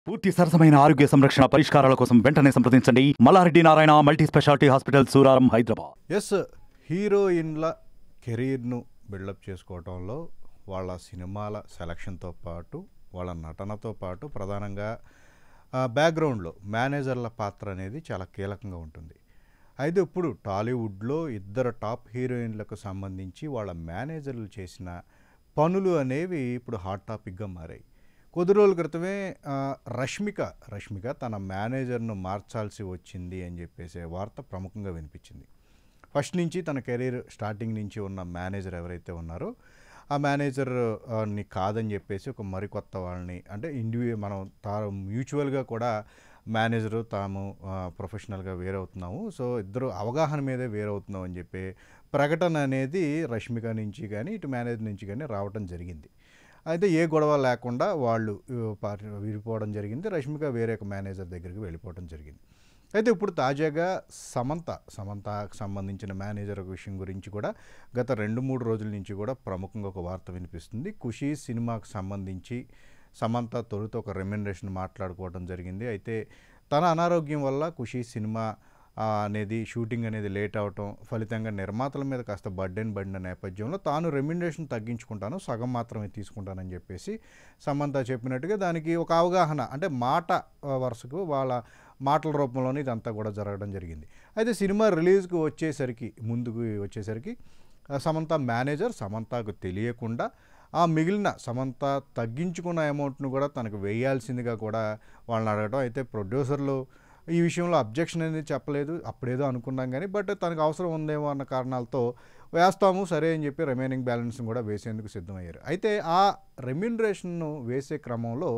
పూర్తి సరసమైన ఆరోగ్య సంరక్షణ పరిష్కారాల కోసం వెంటనే సంప్రదించండి Mallareddy Narayana multi speciality hospital Suraram Hyderabad ఎస్ హీరోయిన్ల కెరీర్ను బిల్డప్ చేసుకోవటంలో వాళ్ళ సినిమాల సెలక్షన్తో పాటు వాళ్ళ నటనతో పాటు ప్రధానంగా ఆ, బ్యాక్గ్రౌండ్లో మేనేజర్ల పాత్ర అనేది చాలా కీలకంగా ఉంటుంది అయితే ఇప్పుడు టాలీవుడ్లో ఇద్దరు టాప్ హీరోయిన్లకు సంబంధించి వాళ్ళ మేనేజర్లు చేసిన పనులు అనేవి ఇప్పుడు హాట్ టాపిక్గా మారాయి కొద్ది రోజుల క్రితమే ఆ, రష్మిక రష్మిక తన మేనేజర్ను మార్చాల్సి వచ్చింది అని చెప్పేసి వార్త ప్రముఖంగా వినిపించింది ఫస్ట్ నుంచి తన కెరీర్ స్టార్టింగ్ నుంచి ఉన్న మేనేజర్ ఎవరైతే ఉన్నారో ఆ మేనేజర్ ఆ, ని కాదని చెప్పేసి ఒక మరికొత్త వాళ్ళని అంటే ఇండివి మనం తా మ్యూచువల్గా కూడా మేనేజరు తాము ఆ, ప్రొఫెషనల్గా వేరవుతున్నాము సో ఇద్దరు అవగాహన మీదే వేరవుతున్నాం అని చెప్పి ప్రకటన అనేది రష్మిక నుంచి కానీ ఇటు మేనేజర్ నుంచి కానీ రావటం జరిగింది అయితే ఏ గొడవ లేకుండా వాళ్ళు ఆ, పార్టీ విడిపోవడం జరిగింది రష్మిక వేరే ఒక మేనేజర్ దగ్గరికి వెళ్ళిపోవడం జరిగింది అయితే ఇప్పుడు తాజాగా సమంత సమంతకు సంబంధించిన మేనేజర్ ఒక విషయం గురించి కూడా గత రెండు మూడు రోజుల నుంచి కూడా ప్రముఖంగా ఒక వార్త వినిపిస్తుంది ఖుషీ సినిమాకు సంబంధించి సమంత తొలుత ఒక రెమ్యునరేషన్ మాట్లాడుకోవడం జరిగింది అయితే తన అనారోగ్యం వల్ల ఖుషీ సినిమా ఆ, అనేది షూటింగ్ అనేది లేట్ అవటం ఫలితంగా నిర్మాతల మీద కాస్త బర్డెన్ పడిన నేపథ్యంలో తాను రెమ్యునరేషన్ తగ్గించుకుంటాను సగం మాత్రమే తీసుకుంటానని చెప్పేసి సమంత చెప్పినట్టుగా దానికి ఒక అవగాహన అంటే మాట ఆ, వరుసకు వాళ్ళ మాటల రూపంలోనే ఇదంతా కూడా జరగడం జరిగింది అయితే సినిమా రిలీజ్కి వచ్చేసరికి ముందుకు వచ్చేసరికి ఆ, సమంత మేనేజర్ సమంతకు తెలియకుండా ఆ మిగిలిన సమంత తగ్గించుకున్న అమౌంట్ను కూడా తనకు వేయాల్సిందిగా కూడా వాళ్ళని అడగడం అయితే ప్రొడ్యూసర్లు ఈ విషయంలో అబ్జెక్షన్ అనేది చెప్పలేదు అప్పుడేదో అనుకున్నాం కానీ బట్ తనకు అవసరం ఉందేమో అన్న కారణాలతో వేస్తాము సరే అని చెప్పి రిమైనింగ్ బ్యాలెన్స్ని కూడా వేసేందుకు సిద్ధమయ్యారు అయితే ఆ రెమ్యునరేషన్ను వేసే క్రమంలో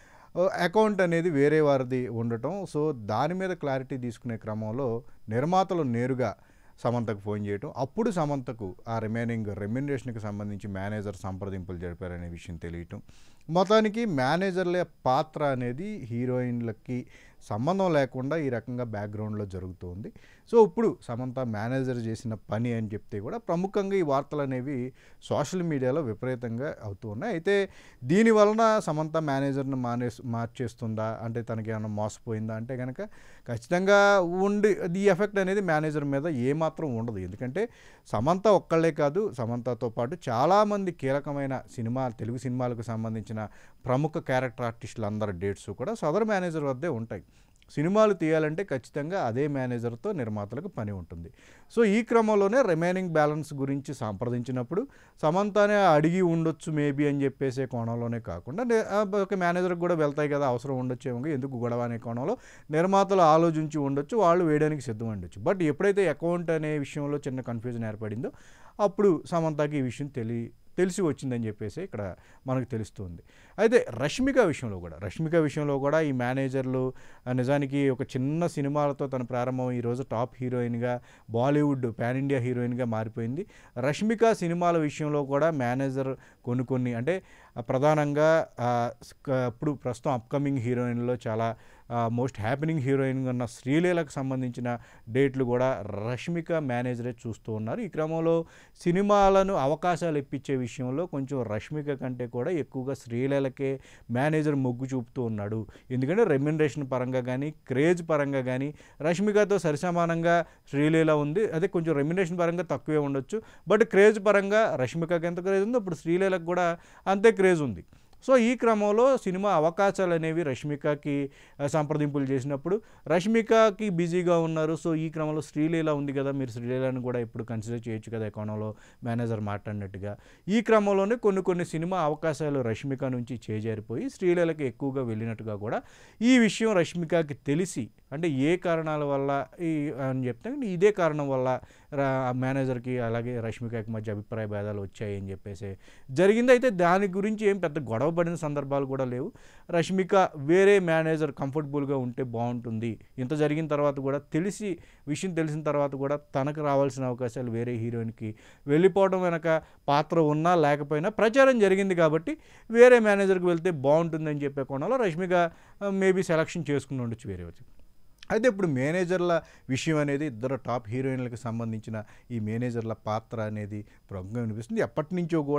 అకౌంట్ అనేది వేరే వారిది ఉండటం సో దాని మీద క్లారిటీ తీసుకునే క్రమంలో నిర్మాతలు నేరుగా సమంతకు ఫోన్ చేయటం అప్పుడు సమంతకు ఆ రిమైనింగ్ రెమ్యునరేషన్కి సంబంధించి మేనేజర్ సంప్రదింపులు జరిపారనే విషయం తెలియటం మొత్తానికి మేనేజర్ల పాత్ర అనేది హీరోయిన్లకి సంబంధం లేకుండా ఈ రకంగా బ్యాక్గ్రౌండ్లో జరుగుతుంది సో ఇప్పుడు సమంత మేనేజర్ చేసిన పని అని చెప్తే కూడా ప్రముఖంగా ఈ వార్తలు అనేవి సోషల్ మీడియాలో విపరీతంగా అవుతూ ఉన్నాయి అయితే దీని వలన సమంత మేనేజర్ను మానే మార్చేస్తుందా అంటే తనకి ఏమైనా మోసపోయిందా అంటే కనుక ఖచ్చితంగా ఉండి ఈ ఎఫెక్ట్ అనేది మేనేజర్ మీద ఏమాత్రం ఉండదు ఎందుకంటే సమంత ఒక్కళ్ళే కాదు సమంతతో పాటు చాలామంది కీలకమైన సినిమా తెలుగు సినిమాలకు సంబంధించిన ప్రముఖ క్యారెక్టర్ ఆర్టిస్టులు అందరి డేట్స్ కూడా సదర్ మేనేజర్ వద్దే ఉంటాయి సినిమాలు తీయాలంటే ఖచ్చితంగా అదే మేనేజర్తో నిర్మాతలకు పని ఉంటుంది సో ఈ క్రమంలోనే రిమైనింగ్ బ్యాలెన్స్ గురించి సంప్రదించినప్పుడు సమంతానే అడిగి ఉండొచ్చు మేబీ అని చెప్పేసే కోణంలోనే కాకుండా నే- ఆ, ఒక మేనేజర్కి కూడా వెళ్తాయి కదా అవసరం ఉండొచ్చేమో ఎందుకు గొడవ అనే కోణంలో నిర్మాతలు ఆలోచించి ఉండొచ్చు వాళ్ళు వేయడానికి సిద్ధం ఉండొచ్చు బట్ ఎప్పుడైతే అకౌంట్ అనే విషయంలో చిన్న కన్ఫ్యూజన్ ఏర్పడిందో అప్పుడు సమంతకి ఈ విషయం తెలి తెలిసి వచ్చిందని చెప్పేసి ఇక్కడ మనకు తెలుస్తుంది అయితే రష్మిక విషయంలో కూడా రష్మిక విషయంలో కూడా ఈ మేనేజర్లు ఆ, నిజానికి ఒక చిన్న సినిమాలతో తన ప్రారంభం ఈరోజు టాప్ హీరోయిన్గా బాలీవుడ్ పాన్ ఇండియా హీరోయిన్గా మారిపోయింది రష్మిక సినిమాల విషయంలో కూడా మేనేజర్ కొన్ని కొన్ని అంటే ఆ, ప్రధానంగా ఆ, స్క- ఇప్పుడు ప్రస్తుతం అప్కమింగ్ హీరోయిన్లో చాలా మోస్ట్ హ్యాపెనింగ్ హీరోయిన్ ఉన్న శ్రీలీలకు సంబంధించిన డేట్లు కూడా రష్మిక మేనేజరే చూస్తూ ఉన్నారు ఈ క్రమంలో సినిమాలను అవకాశాలు ఇప్పించే విషయంలో కొంచెం రష్మిక కంటే కూడా ఎక్కువగా శ్రీలీలకే మేనేజర్ మొగ్గు చూపుతూ ఉన్నాడు ఎందుకంటే రెమ్యునరేషన్ పరంగా కానీ క్రేజ్ పరంగా కానీ రష్మికతో సరిసమానంగా శ్రీలీల ఉంది అదే కొంచెం రెమ్యునరేషన్ పరంగా తక్కువే ఉండొచ్చు బట్ క్రేజ్ పరంగా రష్మికకి ఎంత క్రేజ్ ఉందో ఇప్పుడు శ్రీలీలకు కూడా అంతే క్రేజ్ ఉంది సో ఈ క్రమంలో సినిమా అవకాశాలు అనేవి రష్మికకి ఆ, సంప్రదింపులు చేసినప్పుడు రష్మికకి బిజీగా ఉన్నారు సో ఈ క్రమంలో శ్రీలీల ఉంది కదా మీరు శ్రీలీలను కూడా ఇప్పుడు కన్సిడర్ చేయొచ్చు కదా కోణంలో మేనేజర్ మాట్లాడినట్టుగా ఈ క్రమంలోనే కొన్ని కొన్ని సినిమా అవకాశాలు రష్మిక నుంచి చేజారిపోయి శ్రీలీలకి ఎక్కువగా వెళ్ళినట్టుగా కూడా ఈ విషయం రష్మికకి తెలిసి అంటే ఏ కారణాల వల్ల ఈ అని చెప్తే ఇదే కారణం వల్ల రా- ఆ మేనేజర్కి అలాగే రష్మికకి మధ్య అభిప్రాయ భేదాలు వచ్చాయి అని చెప్పేసి జరిగింది అయితే దాని గురించి ఏం పెద్ద గొడవ పడిన సందర్భాలు కూడా లేవు రష్మిక వేరే మేనేజర్ కంఫర్టబుల్గా ఉంటే బాగుంటుంది ఇంత జరిగిన తర్వాత కూడా తెలిసి విషయం తెలిసిన తర్వాత కూడా తనకు రావాల్సిన అవకాశాలు వేరే హీరోయిన్కి వెళ్ళిపోవడం వెనక పాత్ర ఉన్నా లేకపోయినా ప్రచారం జరిగింది కాబట్టి వేరే మేనేజర్కి వెళ్తే బాగుంటుందని చెప్పే కోణంలో రష్మిక మేబీ సెలక్షన్ చేసుకుని ఉండొచ్చు వేరే వచ్చి అయితే ఇప్పుడు మేనేజర్ల విషయం అనేది ఇద్దరు టాప్ హీరోయిన్లకు సంబంధించిన ఈ మేనేజర్ల పాత్ర అనేది ప్రముఖంగా వినిపిస్తుంది ఎప్పటి నుంచో కూడా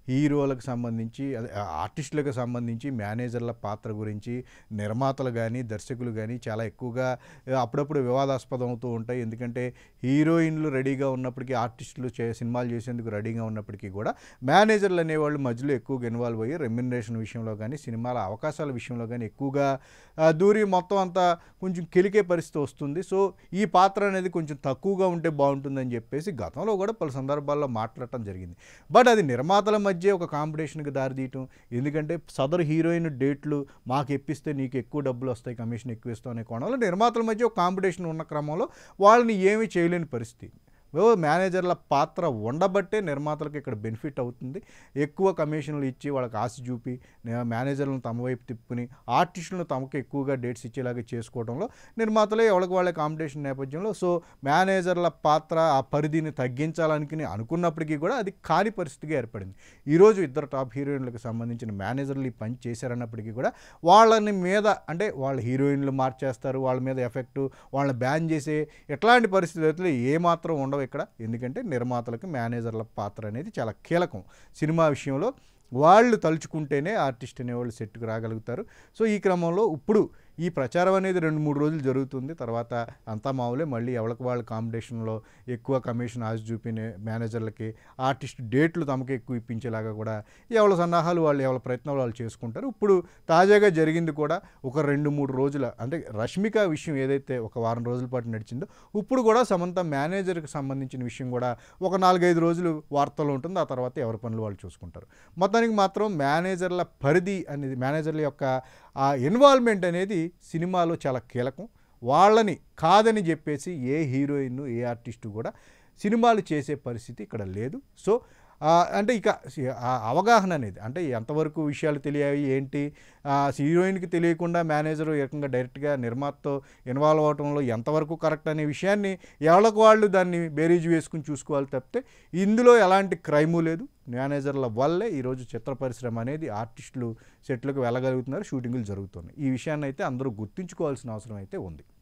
హీరోలకు సంబంధించి అదే ఆ ఆర్టిస్టులకు సంబంధించి మేనేజర్ల పాత్ర గురించి నిర్మాతలు కానీ దర్శకులు కానీ చాలా ఎక్కువగా ఆ, అప్పుడప్పుడు వివాదాస్పదం అవుతూ ఉంటాయి ఎందుకంటే హీరోయిన్లు రెడీగా ఉన్నప్పటికీ ఆర్టిస్టులు చే సినిమాలు చేసేందుకు రెడీగా ఉన్నప్పటికీ కూడా మేనేజర్లు అనేవాళ్ళు మధ్యలో ఎక్కువగా ఇన్వాల్వ్ అయ్యి రెమ్యునరేషన్ విషయంలో కానీ సినిమాల అవకాశాల విషయంలో కానీ ఎక్కువగా ఆ, దూరి మొత్తం అంతా కొంచెం కెలికే పరిస్థితి వస్తుంది సో ఈ పాత్ర అనేది కొంచెం తక్కువగా ఉంటే బాగుంటుందని చెప్పేసి గతంలో కూడా పలు సందర్భాల్లో మాట్లాడటం జరిగింది బట్ అది నిర్మాతల మధ్య ఒక కాంపిటీషన్కి దారితీయటం ఎందుకంటే సదరు హీరోయిన్ డేట్లు మాకు ఎప్పిస్తే నీకు ఎక్కువ డబ్బులు వస్తాయి కమిషన్ ఎక్కువ ఇస్తావు అనే కోణంలో నిర్మాతల మధ్య ఒక కాంపిటీషన్ ఉన్న క్రమంలో వాళ్ళని ఏమీ చేయలేని పరిస్థితి ఓ మేనేజర్ల పాత్ర ఉండబట్టే నిర్మాతలకు ఇక్కడ బెనిఫిట్ అవుతుంది ఎక్కువ కమిషన్లు ఇచ్చి వాళ్ళకి ఆశ చూపి నే- మేనేజర్లను తమ వైపు తిప్పుకుని ఆర్టిస్టులను తమకు ఎక్కువగా డేట్స్ ఇచ్చేలాగా చేసుకోవడంలో నిర్మాతలే ఎవరికి వాళ్ళ కాంపిటీషన్ నేపథ్యంలో సో మేనేజర్ల పాత్ర ఆ పరిధిని తగ్గించాలనుకుని అనుకున్నప్పటికీ కూడా అది కాని పరిస్థితిగా ఏర్పడింది ఈరోజు ఇద్దరు టాప్ హీరోయిన్లకు సంబంధించిన మేనేజర్లు ఈ పని చేశారన్నప్పటికీ కూడా వాళ్ళని మీద అంటే వాళ్ళ హీరోయిన్లు మార్చేస్తారు వాళ్ళ మీద ఎఫెక్ట్ వాళ్ళని బ్యాన్ చేసే ఎట్లాంటి పరిస్థితులు ఏమాత్రం ఉండవు ఇక్కడ ఎందుకంటే నిర్మాతలకు మేనేజర్ల పాత్ర అనేది చాలా కీలకం సినిమా విషయంలో వాళ్ళు తలుచుకుంటేనే ఆర్టిస్ట్ అనేవాళ్ళు సెట్కి రాగలుగుతారు సో ఈ క్రమంలో ఇప్పుడు ఈ ప్రచారం అనేది రెండు మూడు రోజులు జరుగుతుంది తర్వాత అంతా మామూలే మళ్ళీ ఎవరికి వాళ్ళ కాంపిటీషన్లో ఎక్కువ కమిషన్ ఆశ చూపిన మేనేజర్లకి ఆర్టిస్ట్ డేట్లు తమకు ఎక్కువ ఇప్పించేలాగా కూడా ఎవరి సన్నాహాలు వాళ్ళు ఎవరి ప్రయత్నాలు వాళ్ళు చేసుకుంటారు ఇప్పుడు తాజాగా జరిగింది కూడా ఒక రెండు మూడు రోజుల అంటే రష్మిక విషయం ఏదైతే ఒక వారం రోజుల పాటు నడిచిందో ఇప్పుడు కూడా సమంత మేనేజర్కి సంబంధించిన విషయం కూడా ఒక నాలుగైదు రోజులు వార్తలు ఉంటుంది ఆ తర్వాత ఎవరి పనులు వాళ్ళు చూసుకుంటారు మొత్తానికి మాత్రం మేనేజర్ల పరిధి అనేది మేనేజర్ల యొక్క ఆ ఇన్వాల్వ్మెంట్ అనేది సినిమాలో చాలా కీలకం వాళ్ళని కాదని చెప్పేసి ఏ హీరోయిన్ ఏ ఆర్టిస్టు కూడా సినిమాలు చేసే పరిస్థితి ఇక్కడ లేదు సో ఆ, అంటే ఇక సి- ఆ అవగాహన అనేది అంటే ఎంతవరకు విషయాలు తెలియాయి ఏంటి ఆ, హీరోయిన్కి తెలియకుండా మేనేజర్ ఏకంగా డైరెక్ట్గా నిర్మాతతో ఇన్వాల్వ్ అవడంలో ఎంతవరకు కరెక్ట్ అనే విషయాన్ని ఎవరికి వాళ్ళు దాన్ని బేరీజు వేసుకుని చూసుకోవాలి తప్పితే ఇందులో ఎలాంటి క్రైము లేదు మేనేజర్ల వల్లే ఈరోజు చిత్ర పరిశ్రమ అనేది ఆర్టిస్టులు సెట్లకు వెళ్ళగలుగుతున్నారు షూటింగులు జరుగుతున్నాయి ఈ విషయాన్ని అయితే అందరూ గుర్తుంచుకోవాల్సిన అవసరం అయితే ఉంది